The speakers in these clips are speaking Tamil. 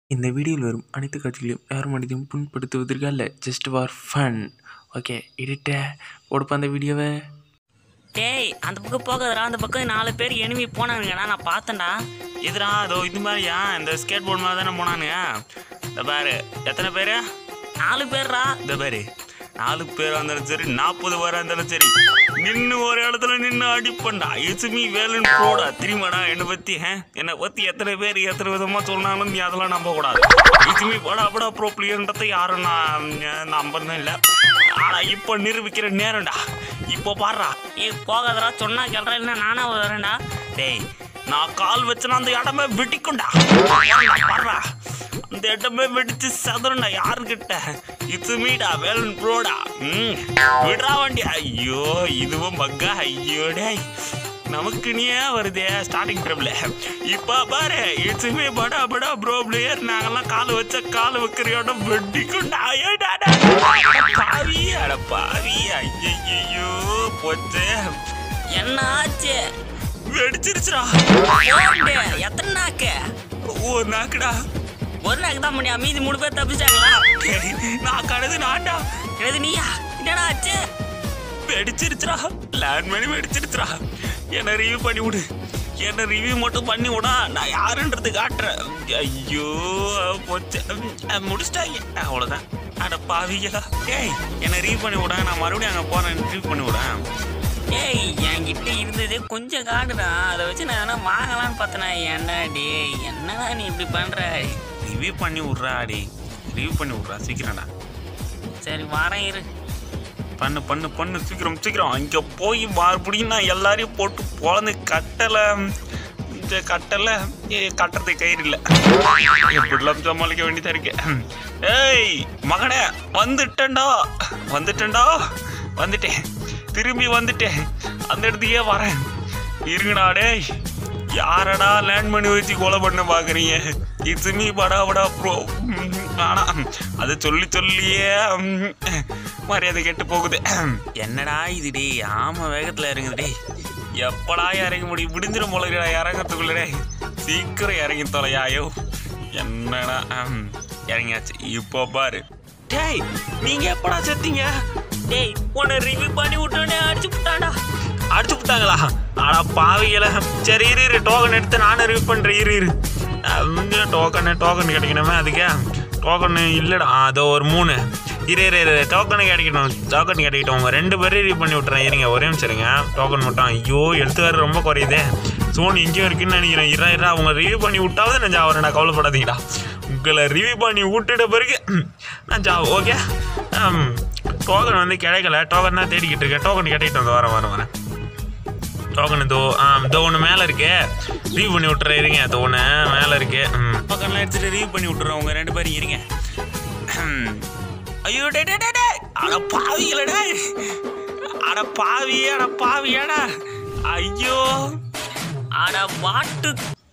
இந்த வீடியோவில் வரும் அனைத்து காட்சிகளையும் யார் மனிதையும் புண்படுத்துவதற்கு அல்ல ஜஸ்ட் ஃபார் ஃபன் ஓகே எடிட்ட கொடுப்ப அந்த வீடியோவை டேய் அந்த பக்கம் போகாதடா அந்த பக்கம் நாலு பேர் எனிமி போனானுங்கடா நான் பார்த்தேன்டா இதுடா அதோ இது மாதிரியா இந்த ஸ்கேட் போர்டு மாதிரி தானே போனானுங்க இந்த பாரு எத்தனை பேர் நாலு பேர்ரா இந்த பாரு நாலு பேர் இருந்தாலும் சரி நாற்பது பேராக இருந்தாலும் சரி நின்று ஒரு இடத்துல நின்று அடிப்பண்டா இசுமி வேலுன்னு போடா தெரியுமாடா என்னை பற்றி என்னை பற்றி எத்தனை பேர் எத்தனை விதமாக சொன்னாலும் நீ அதெல்லாம் நம்ப கூடாது இசுமி போடா போடா ப்ரோ பிளேயர்ன்றதை யாரும் நான் நம்பணும் இல்லை ஆனால் இப்போ நிரூபிக்கிற நேரம்டா இப்போ பாடுறா ஏய் போகாதடா சொன்னா கேள்றா இல்லை நானா வரேன்டா டேய் நான் கால் வச்சனா அந்த இடமே வெடிக்கும்டா பாடுறா அந்த இடமே வெடிச்சு சதுரண்டா யாருக்கிட்ட இது மீடா வேலன் ப்ரோடா ம் விடுறா வண்டி ஐயோ இதுவும் பக்கா ஐயோ டேய் நமக்கு நீயே வருதே ஸ்டார்டிங் ட்ரபிள் இப்போ பாரு இட்ஸுமே படா படா ப்ரோ பிளேயர் நாங்கெல்லாம் கால் வச்ச கால் வைக்கிற இடம் வெடிக்கும்டா ஐயோ டா, டா, டா. அட பாவி அட பாவி ஐயோ போச்சே என்ன ஆச்சு வெடிச்சிருச்சுடா போண்டே எத்தனை நாக்கு ஓ நாக்குடா ஒரு நாக்கு தான் முடியா மீதி மூணு பேர் தப்பிச்சிட்டாங்களா டேய், நான் கழுது நான்டா எழுது நீயா என்னடா ஆச்சு வெடிச்சிருச்சுடா லேண்ட் பண்ணி வெடிச்சிருச்சுடா என்ன ரிவ்யூ பண்ணி விடு என்ன ரிவ்யூ மட்டும் பண்ணி விடா நான் யாருன்றது காட்டுறேன் ஐயோ போச்சு அஹ், முடிச்சிட்டாங்க அவ்வளோதான் அட பாவிகளா ஏய் என்ன ரிவ்யூ பண்ணி விட நான் மறுபடியும் அங்கே போகிறேன் ரிவ்யூ பண்ணி விடேன் ஏய் என்கிட்ட இருந்தது கொஞ்சம் காடுடா அதை வச்சு நான் என்ன வாங்கலாம்னு பார்த்தேனா ஏன்டா டேய் என்னடா நீ இப்படி பண்ற ரிவ்யூ பண்ணி விட்றா அடி ரிவ்யூ பண்ணி விட்றா சீக்கிரம்டா சரி வரேன் இரு பண்ணு பண்ணு பண்ணு சீக்கிரம் சீக்கிரம் அங்கே போய் மறுபடியும் நான் எல்லாரையும் போட்டு பொழந்து கட்டலை இந்த கட்டலை ஏ கட்டுறது கயிறு இல்லை எப்படிலாம் சமாளிக்க வேண்டியதா இருக்கு ஏய் மகனே வந்துட்டேன்டா வந்துட்டேன்டா வந்துட்டேன் திரும்பி வந்துட்டேன் அந்த இடத்துக்கே வரேன் இருங்கடா டேய் யாரடா லேண்ட் பண்ணி வச்சு கொலை பண்ண பார்க்குறீங்க இட்ஸ் மீ படா படா ப்ரோ ஆனா அதை சொல்லி சொல்லியே ம், மரியாதை கெட்டு போகுது என்னடா இது டேய் ஆமாம் வேகத்தில் இறங்குது டேய் எப்படா இறங்க முடியும் விடிஞ்சிடும் போல இருக்குடா இறங்கத்துக்குள்ள டேய் சீக்கிரம் இறங்கி தொலையாயோ என்னடா ம், இறங்கியாச்சு இப்போ பாரு டேய் நீங்க எப்படா செத்தீங்க டேய் உன்னை ரிவ்யூ பண்ணி விட்டோன்னே அடிச்சு விட்டாடா அடிச்சு விட்டாங்களா ஆனா பாவிகள சரி இரு இரு டோக்கன் எடுத்து நானும் ரிவ்யூ பண்றேன் இரு இரு டோக்கனு டோக்கன் கிடைக்கணுமே அதுக்கே டோக்கன் இல்லைடா அதோ ஒரு மூணு இரு இரு இரு டோக்கன் கிடைக்கணும் டோக்கன் கிடைக்கட்டும் உங்க ரெண்டு பேரும் ரிவ்யூ பண்ணி விட்றேன் இருங்க ஒரே நிமிஷம் இருங்க டோக்கன் மட்டும் ஐயோ எழுத்துக்காரு ரொம்ப குறையுதே சோனி எங்கேயும் இருக்குன்னு நினைக்கிறேன் இரா இரா அவங்க ரிவ்யூ பண்ணி விட்டாவது நான் ஜாவரேன்டா கவலைப்படாதீங்கடா உங்களை ரிவ்யூ பண்ணி விட்டுட்ட பிறகு நான் ஜா ஓகே டோக்கன் வந்து கிடைக்கல டோக்கன் தான் தேடிக்கிட்டு இருக்கேன் டோக்கன் கிடைக்கிட்டு வந்து வரேன் வரேன் வரேன் டோக்கன் இதோ ஆ இதோ ஒன்று மேலே இருக்கு ரீவ் பண்ணி விட்டுறேன் இருங்க இதோ ஒன்று மேலே இருக்கு ம் டோக்கன்லாம் எடுத்துட்டு ரீவ் பண்ணி விட்டுறேன் உங்க ரெண்டு பேரும் இருங்க ம். ஐயோ டே டே டே டே அட பாவிகளடா அட பாவி அட பாவியாடா ஐயோ அட வாட்டு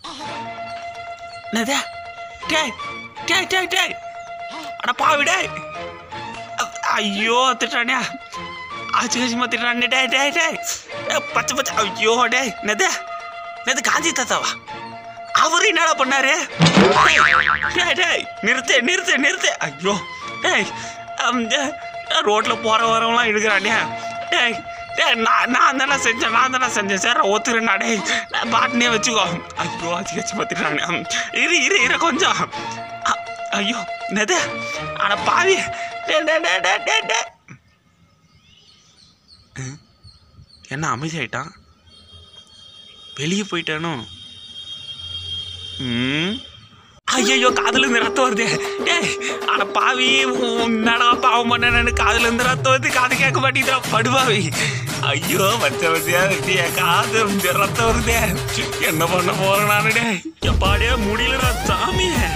என்னது டேய் டேய் டேய் டேய் அட பாவி டேய் அ- ஐயோ திட்டானே ஆச்சு கசிமா திட்டானே டேய் டேய் டேய் ஏ, பச்சை பச்சை ஐயோ டேய் என்னது என்னது காந்தி தாத்தாவா அவரு என்னடா பண்ணாரு டேய் டேய் நிறுத்து நிறுத்து நிறுத்து ஐயோ டேய் அம், டேய், ரோட்ல போற வரவங்களாம் இழுக்கிறானே டேய் டேய் நான் நான் தானே செஞ்சேன் நான் தானே செஞ்சேன் சார் ஒத்துறேன்டா டேய் நான் பாட்டுனே வச்சுக்கோ ஐயோ ஆச்சு கச்சி பார்த்துட்டானே இரு இரு இரு கொஞ்சம் அ- ஐயோ என்னது அட பாவி டே டே டே டே டே டே என்ன அமைதியாயிட்டான் வெளியே போயிட்டானோ ம் ஐயோ காதுல இருந்து ரத்தம் வருது டேய் அட பாவி என்னடா பாவம் பண்ணனு காதுல இருந்து ரத்தம் வருது காது கேட்க மாட்டேங்கிறா படுபாவி ஐயோ வச்ச வச்சியா வெட்டிய காது இருந்து ரத்தம் வருதே என்ன பண்ண போறேன் நானு டேய் எப்பாடியே முடியலடா சாமியே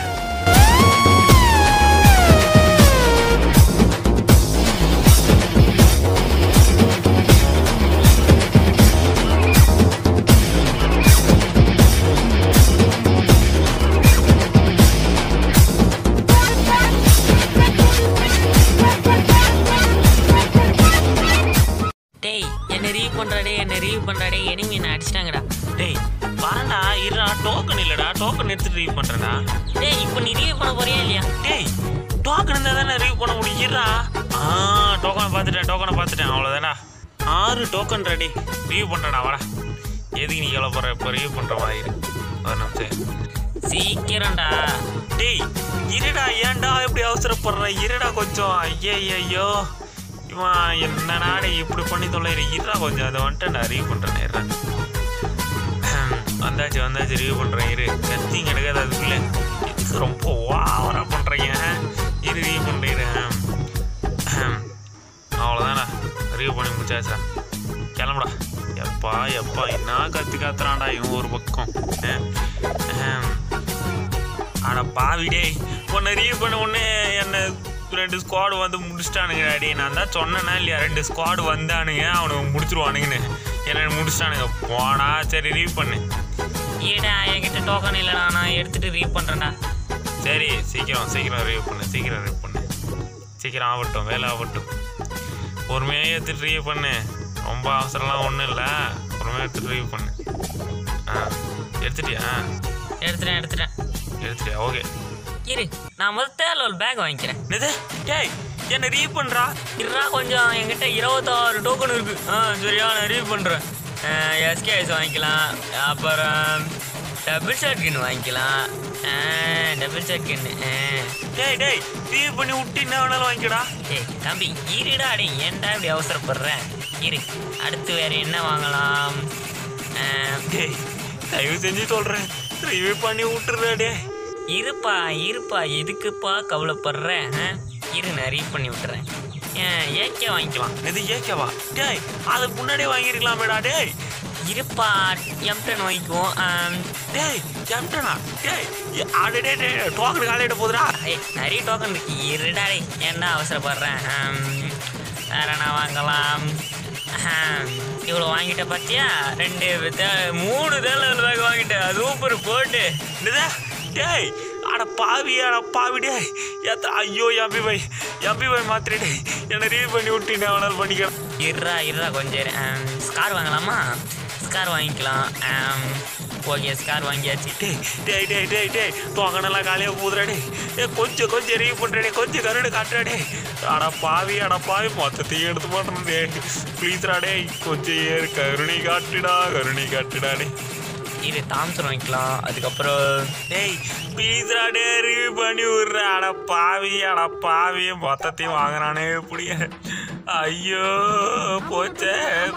டேய் என்ன ரீவ் பண்றாடே என்ன ரீவ் பண்றாடே எனிமி என்ன அடிச்சிட்டாங்கடா டேய் வரண்டா இருடா டோக்கன் இல்லடா இல்லடா டோக்கன் எடுத்துட்டு ரிவ்யூ பண்றேன்டா டேய் இப்போ நீ ரிவ்யூ பண்ண போறியா இல்லையா டேய் டோக்கன் இருந்தா தானே ரிவ்யூ பண்ண முடியுறா ஆ டோக்கனை பார்த்துட்டேன் டோக்கனை பார்த்துட்டேன் அவ்வளோதானா ஆறு டோக்கன் ரெடி ரிவ்யூ பண்ணுறேடா வாடா எதுக்கு நீ எவ்வளோ போகிற இப்போ ரிவ்யூ பண்ணுற வாயிரு ஒரு நிமிஷம் சீக்கிரம்டா டேய் இருடா ஏன்டா இப்படி அவசரப்படுற இருடா கொஞ்சம் ஐயே ஐயோ இவன் என்னடா டேய் இப்படி பண்ணி தொலைற இருடா கொஞ்சம் அதை வந்துட்டு நான் ரிவ்யூ பண்ணுறேன் இருடா வந்தாச்சு வந்தாச்சு ரிவ்யூ பண்ணுறேன் இரு கத்தியும் கிடைக்காது அதுக்குள்ளே இதுக்கு ரொம்ப ஓவராக பண்ணுறீங்க இரு ரிவ்யூ பண்ணுறேன் அவ்வளோதானா ரிவ்யூ பண்ணி முடிச்சாச்சா கிளம்புடா எப்பா எப்பா என்ன கத்து காத்துறான்டா இவன் ஒரு பக்கம் அஹ், அஹ். அட பாவிடே உன்னை ரிவ்யூ பண்ண உடனே என்ன ரெண்டு ஸ்குவாடு வந்து முடிச்சிட்டானுங்க டாடி நான் தான் சொன்னேன்னா இல்லையா ரெண்டு ஸ்குவாடு வந்தானுங்க அவனுக்கு முடிச்சிருவானுங்கன்னு என்ன முடிச்சிட்டானுங்க போனா சரி ரிவ்யூ பண்ணு ஏடா என்கிட்ட டோக்கன் இல்லைடா நான் எடுத்துட்டு ரிவ்யூ பண்ணுறேன்டா சரி சீக்கிரம் சீக்கிரம் ரிவ்யூ பண்ணு சீக்கிரம் ரிவ்யூ பண்ணு சீக்கிரம் ஆகட்டும் வேலை ஆகட்டும் பொறுமையாக எடுத்துட்டு ரிவ்யூ பண்ணு ரொம்ப அவசரம்லாம் ஒன்றும் இல்லை பொறுமையாக எடுத்துட்டு ரிவ்யூ பண்ணு ஆ எடுத்துட்டியா எடுத்துட்டேன் எடுத்துட்டேன் எடுத்துட்டியா ஓகே இரு நான் முதல் தேர்ல ஒரு பேக் வாங்கிக்கிறேன் என்னது டேய் என்ன ரிவ்யூ பண்ணுறா இருடா கொஞ்சம் என்கிட்ட இருபத்தாறு டோக்கன் இருக்கு ஆ சரியா நான் ரிவ்யூ பண்ணுறேன் எஸ்கேஎஸ் வாங்கிக்கலாம் அப்புறம் டபுள் ஷர்ட் கின் வாங்கிக்கலாம் டபுள் ஷர்ட் கின்னு டேய் டேய் ரிவ்யூ பண்ணி விட்டு என்ன வேணாலும் வாங்கிக்கடா ஏய் தம்பி இருடா டே ஏன்டா இப்படி அவசரப்படுற இரு அடுத்து வேற என்ன வாங்கலாம் அஹ், டேய் தயவு செஞ்சு சொல்கிறேன் ரிவ்யூ பண்ணி விட்டுறா டேய் இருப்பா இருப்பா எதுக்குப்பா கவலைப்படுற ஆ? இரு நான் ரீட் பண்ணி விட்டுறேன் ஏகே வாங்கிக்கலாம் இது ஏக்கேவா டேய் அதுக்கு முன்னாடியே வாங்கியிருக்கலாமேடா டேய் இருப்பா எம்டன் வாங்கிக்குவோம் ஆம், டேய் கேப்டனா டேய் ஆடு டே டே டோக்கன் காலையிட போதுடா ஏய், நிறைய டோக்கன் இருக்கு இருடா டேய் ஏன்டா அவசரப்படுறேன் ஆம், வேற என்ன வாங்கலாம் ஆம், இவ்வளோ வாங்கிட்ட பார்த்தியா ரெண்டு தே- மூணு தேர்தல் பேக் வாங்கிட்டேன் சூப்பர் போட்டு என்னது டேய் அட பாவி அட பாவி டேய் எத்த ஐயோ எம்பி பை எம்பி பை மாத்திரை டேய் என்னை ரிவ்யூ பண்ணி விட்டு என்ன வேணாலும் பண்ணிக்கிறேன் இருடா இருடா கொஞ்சம் இரு. ஆம், ஸ்கார் வாங்கலாமா ஸ்கார் வாங்கிக்கலாம் ஆம், ஓகே ஸ்கார் வாங்கியாச்சு டேய் டேய் டேய் டேய் டேய் டோக்கனெல்லாம் காலையாக போதுடா டேய் ஏ கொஞ்சம் கொஞ்சம் ரிவ்யூ பண்ணுறே கொஞ்சம் கருடு காட்டுறா டேய் அட பாவி அட பாவி மொத்தத்தையும் எடுத்து மாட்டேன் டேய் ப்ளீஸ்ரா டேய் கொஞ்சம் ஏறு கருணை காட்டுடா கருணை காட்டுடா டேய் இது தாம்சன் வாங்கிக்கலாம் அதுக்கப்புறம் டேய் ப்ளீஸ்ரா டே ரிவ்யூ பண்ணி விட்ற அட பாவி அட பாவி மொத்தத்தையும் வாங்குறானே எப்படி ஐயோ போச்சே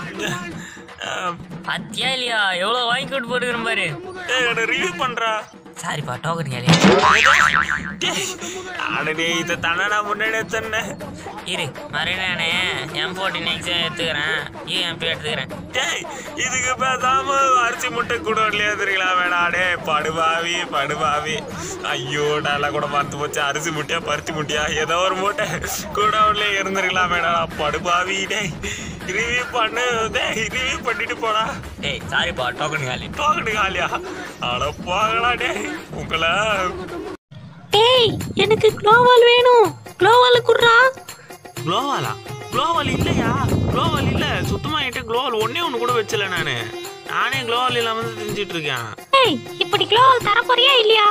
அஹ், பாத்தியா இல்லையா எவ்வளோ வாங்கி கொண்டு போட்டுக்கிறேன் பாரு டேய் என்ன ரிவ்யூ பண்ணுறா சாரிப்பா டோக்கன் கேளியா டேய் அட டேய் இதை தானே நான் முன்னாடியே சொன்னேன் இரு மறுநானே எம் ஃபோர்ட்டி நெக்ஸ்ட் எடுத்துக்கிறேன் யூஎம்பி எடுத்துக்கிறேன் டேய் இதுக்கு பேசாம அரிசி முட்டை கூட இல்லையா தெரியுங்களா வேணாம் டே படுபாவி படுபாவி ஐயோ நல்லா கூட மறந்து போச்சு அரிசி முட்டையா பருத்தி முட்டையா ஏதோ ஒரு மூட்டை கூட உள்ளே இருந்திருக்கலாம் வேணாம் படுபாவி டேய் ரிவ்யூ பண்ணு டேய் ரிவ்யூ பண்ணிட்டு போடா ஏய் சாரிப்பா டோக்கன் காலி டோக்கனு காலியா அட போகலாம் டேய் உங்களை டேய் எனக்கு க்ளோவால் வேணும் க்ளோவால் குடுறா குளோவாலா குளோவால் இல்லையா குளோவால் இல்லை சுத்தமாக என்கிட்ட குளோவால் ஒன்றே ஒன்று கூட வச்சல நான் நானே குளோவால் இல்லாமல் தான் தெரிஞ்சிட்டு இருக்கேன் டேய் இப்படி க்ளோவால் தர போறியா இல்லையா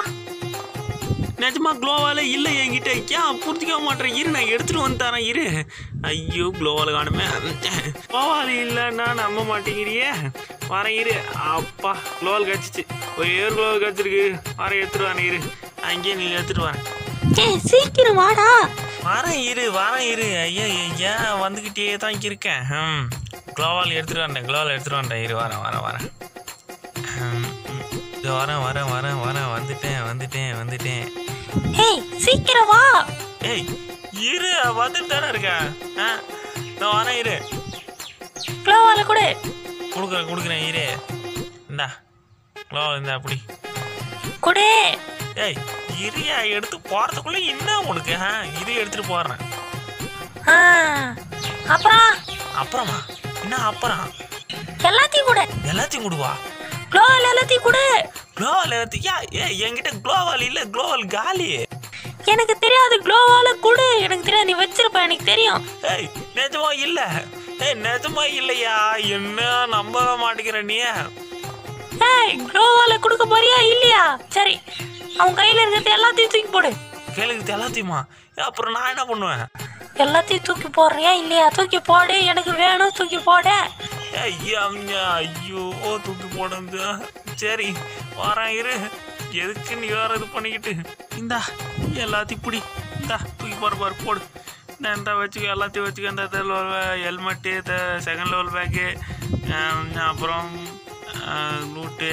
நிஜமா குளோவால இல்லை என்கிட்ட ஏன் புரிஞ்சிக்க மாட்டேன் இரு நான் எடுத்துட்டு வந்து தரேன் இரு ஐயோ குளோவால் காணுமே குளோவால் இல்லைன்னா நம்ப மாட்டேங்கிறியே வரேன் இரு அப்பா குளோவால் கிடச்சிச்சு ஒரு ஏர் குளோவால் கிடச்சிருக்கு வரேன் எடுத்துட்டு வரேன் இரு அங்கேயே நீ எடுத்துட்டு வரேன் டேய் சீக்கிரம் வாடா வரேன் இரு வரேன் இரு ஐயா ஏன் வந்துக்கிட்டே தான் இங்க இருக்கேன் ம் குளோவால் எடுத்துட்டு வரேன் குளோவால் எடுத்துட்டு வரேன் இரு வரேன் வரேன் வரேன் ம், ம். இதோ வரேன் வரேன் வரேன் வரேன் வந்துட்டேன் வந்துட்டேன் வந்துட்டேன் ஏய் சீக்கிரம் வா ஏய் இரு வந்துட்டு தானே இருக்கேன் ஆ நான் வரேன் இரு க்ளோவால் கொடு கொடுக்குறேன் கொடுக்குறேன் இரு இந்தா ஹலோ இந்த அப்படி கொடு ஏய் இரியா எடுத்து போகிறதுக்குள்ளே என்ன உனக்கு ஆ இது எடுத்துகிட்டு போடுறேன் ஆ அப்புறம் அப்புறமா என்ன அப்புறம் எல்லாத்தையும் கொடு எல்லாத்தையும் கொடுவா க்ளோவால் எல்லாத்தையும் கொடு குளோவால் எல்லாத்தையும் ஏன் ஏ என்கிட்ட குளோவால் இல்லை குளோவால் காலி எனக்கு தெரியாது க்ளோவால் கொடு எனக்கு தெரியாது நீ வச்சிருப்ப எனக்கு தெரியும் ஏய் நிஜமா இல்லை ஏய் நிஜமா இல்லையா என்ன நம்பவே மாட்டேங்கிற நீ ஏய் க்ளோவால கொடுக்க போறியா இல்லையா சரி அவன் கையில இருக்கிறது எல்லாத்தையும் தூக்கி போடு கேளுக்கு எல்லாத்தையுமா ஏ, அப்புறம் நான் என்ன பண்ணுவேன் எல்லாத்தையும் தூக்கி போடுறியா இல்லையா தூக்கி போடு எனக்கு வேணும் தூக்கி போடு ஐயா ஐயா, ஐயோ தூக்கி போடுறது சரி வரேன் இரு எதுக்கு நீ வேற இது பண்ணிக்கிட்டு இந்தா எல்லாத்தையும் பிடி இந்தா தூக்கி போற பாரு போடு இந்த இந்த வச்சுக்க எல்லாத்தையும் வச்சுக்க இந்த ஹெல்மெட்டு இந்த செகண்ட் லெவல் பேக்கு அப்புறம் லூட்டு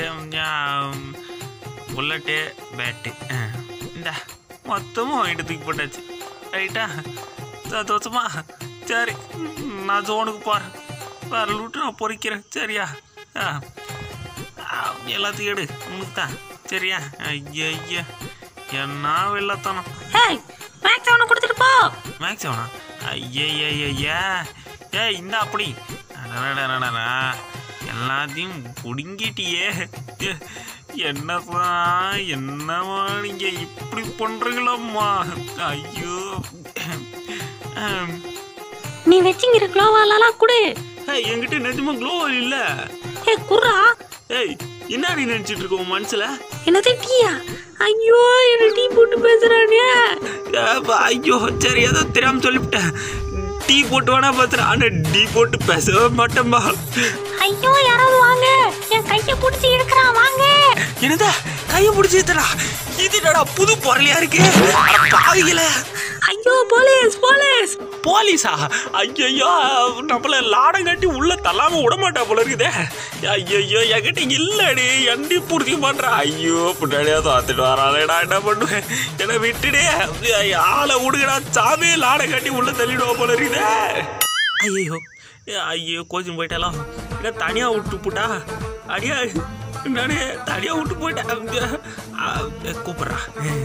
புல்லட்டு பேட்டு இந்தா மொத்தமும் வாங்கிட்டு தூக்கி போட்டாச்சு ரைட்டா சந்தோஷமா சரி நான் ஜோனுக்கு போகிறேன் வேறு லூட்டு நான் பொறிக்கிறேன் சரியா ஆ ஆ, எல்லாத்தையும் எடு உனக்கு தான் சரியா ஐயா ஐயா என்ன வெள்ளத்தனம் ஏய் மேக்ஸ் அவனை கொடுத்துட்டு போ மேக்ஸ் வேணா ஐயா ஏய் இந்த அப்படி அடடடடடடா. எல்லாத்தையும் பிடுங்கிட்டியே ஏ, என்னதான் என்னவா நீங்க இப்படி பண்றீங்களம்மா ஐயோ ஆம். நீ வச்சுங்கிற க்ளோவாலலாம் கொடு ஏய், என்கிட்ட நிஜமா க்ளோ இல்ல ஏய் குர்ரா ஏய் என்ன நீ நினைச்சிட்டு இருக்க உன் மனசுல என்னது டீயா ஐயோ என்ன டீ போட்டு பேசுறானே ஏப்பா, ஐயோ சரி ஏதோ தெரியாம சொல்லிவிட்டேன் டீ போட்டு வேணா பேசுறேன் ஆனா டீ போட்டு பேசவே மாட்டேன்பா ஐயோ யாராவது வாங்க என் கையை பிடிச்சி இழுக்கிறான் வாங்க என்னதா கையை பிடிச்சிட்டா இது என்னடா புது பொருளியா இருக்கு அட பாவிகள ஐயோ போலீஸ் போலீஸ் போலீஸா ஐயோ நம்மள லாடம் கட்டி உள்ள தள்ளாம விட மாட்டா போல இருக்குதே ஐயோ என்கிட்ட இல்லடி எண்டி பூர்த்தி பண்றா ஐயோ பின்னாடியா தோத்துட்டு வராளேடா என்ன பண்ணுவேன் என்ன விட்டுடே ஆளை விடுங்கடா சாமி லாடம் கட்டி உள்ள தள்ளிடுவா போல இருக்குதே ஐயோ ஐயோ கோச்சிங் போயிட்டாலும் என்ன தனியா விட்டு போட்டா அடியா நானே தனியா விட்டு போயிட்டேன் கூப்பிட்றா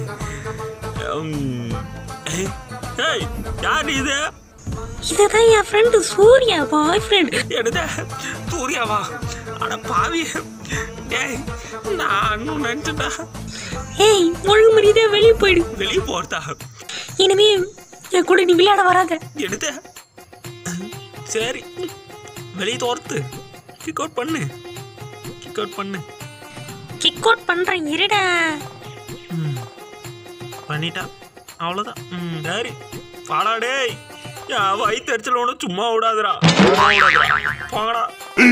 ஏய் யார் இது இதுதான் என் ஃப்ரெண்டு சூர்யா பாய் ஃப்ரெண்ட் என்னது சூர்யாவா அட பாவி டேய் நான் இன்னும் நினச்சிட்டா ஏய் ஒழுங்கு மரியாதை வெளியே போயிடு வெளியே போறதா இனிமே என் கூட நீ விளையாட வராத எடுத்த சரி வெளியே தோர்த்து கிக் அவுட் பண்ணு கிக் அவுட் பண்ணு கிக் அவுட் பண்றேன் இருடா ம் பண்ணிட்டா அவ்வளோதான் ம் சரி பாடா டேய் என் வயிற்று அடிச்சல ஒன்றும் சும்மா விடாதுடா சும்மா விடாதுடா போங்கடா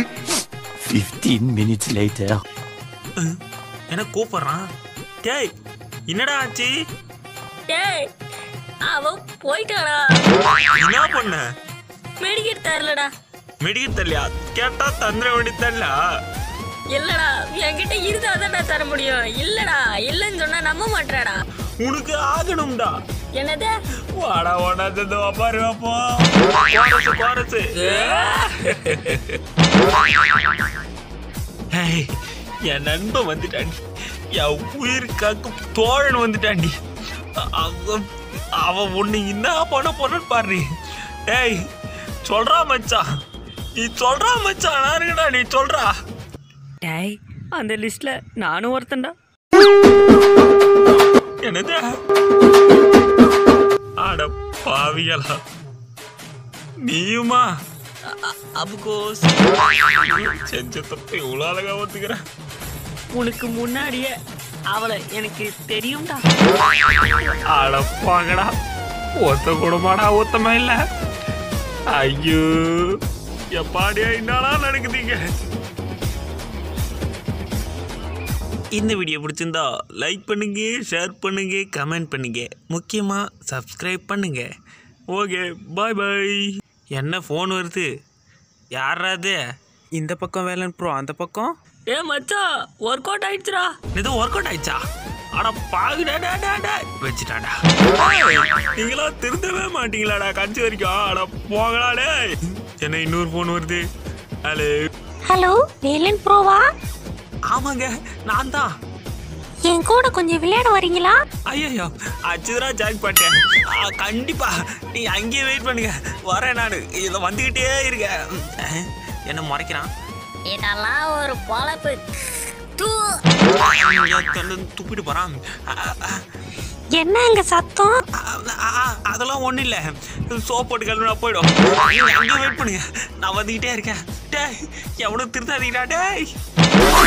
15 minutes later. என்ன கூப்பிட்றான் டேய் என்னடா ஆச்சு டேய் அவன் போயிட்டாடா என்ன பண்ண மெடிக்கெட் தரலடா மெடிக்கல் தரலையா கேட்டா தந்துட வேண்டியது தரல இல்லடா என்கிட்ட இருந்தாதான்டா தர முடியும் இல்லடா இல்லைன்னு சொன்னா நம்ப மாட்டாடா உனக்கு ஆகணும்டா என்னது வாடா வாடா தந்து பாரு அப்போ குவாரசு ஏய், என் நண்பன் வந்துட்டாண்டி என் உயிர் காக்கும் தோழன் வந்துட்டாண்டி அ- அவன் அவன் உன்னை என்ன பண்ண போறான்னு பாரு ஏய் சொல்றா மச்சான் நீ சொல்றா மச்சான் நான் இருக்கடா நீ சொல்றா டேய் அந்த லிஸ்ட்ல நானும் ஒருத்தன்டா என்னது அட பாவிகளா நீயுமா அபுகோஸ் செஞ்ச தப்பு இவ்வளோ அழகா ஒத்துக்கிற உனக்கு முன்னாடியே அவளை எனக்கு தெரியும்டா அட பாங்கடா ஒத்த கூடமாடா ஒத்தமா இல்ல ஐயோ எப்பாடியா என்னடா நடக்குதுங்க இந்த வீடியோ பிடிச்சிருந்தா லைக் பண்ணுங்க ஷேர் பண்ணுங்க கமெண்ட் பண்ணுங்க முக்கியமாக சப்ஸ்கிரைப் பண்ணுங்க ஓகே பாய் பாய் என்ன ஃபோன் வருது யாரா அது இந்த பக்கம் வேலன் ப்ரோ அந்த பக்கம் ஏ மச்சான் ஒர்க் அவுட் ஆயிடுச்சுடா ஏதோ ஒர்க் அவுட் ஆயிடுச்சா அட பாகுடா டா டா டா வச்சுட்டாடா நீங்களா திருந்தவே மாட்டீங்களாடா கடைசி வரைக்கும் அட போங்கடா டேய் என்ன இன்னொரு ஃபோன் வருது ஹலோ ஹலோ வேலன் ப்ரோவா ஆமாங்க நான் தான் என் கூட கொஞ்சம் விளையாட வரீங்களா ஐயோ அச்சுதரா ஜாக் பாட்டேன் ஆ, கண்டிப்பா நீ அங்கேயே வெயிட் பண்ணுங்க வரேன் நான் இதை வந்துக்கிட்டே இருக்கேன் அஹ், என்ன முறைக்கிறான் இதெல்லாம் ஒரு பொழப்பு தூ துப்பிட்டு போறான் அ, அ, என்ன அங்க சத்தம் அ, அ, அதெல்லாம் ஒன்றும் இல்லை சோப் போட்டு கழுவினா போயிடும் நீங்க அங்கேயே வெயிட் பண்ணுங்க நான் வந்துக்கிட்டே இருக்கேன் டேய் எவனும் திருத்தாதீங்கடா டேய்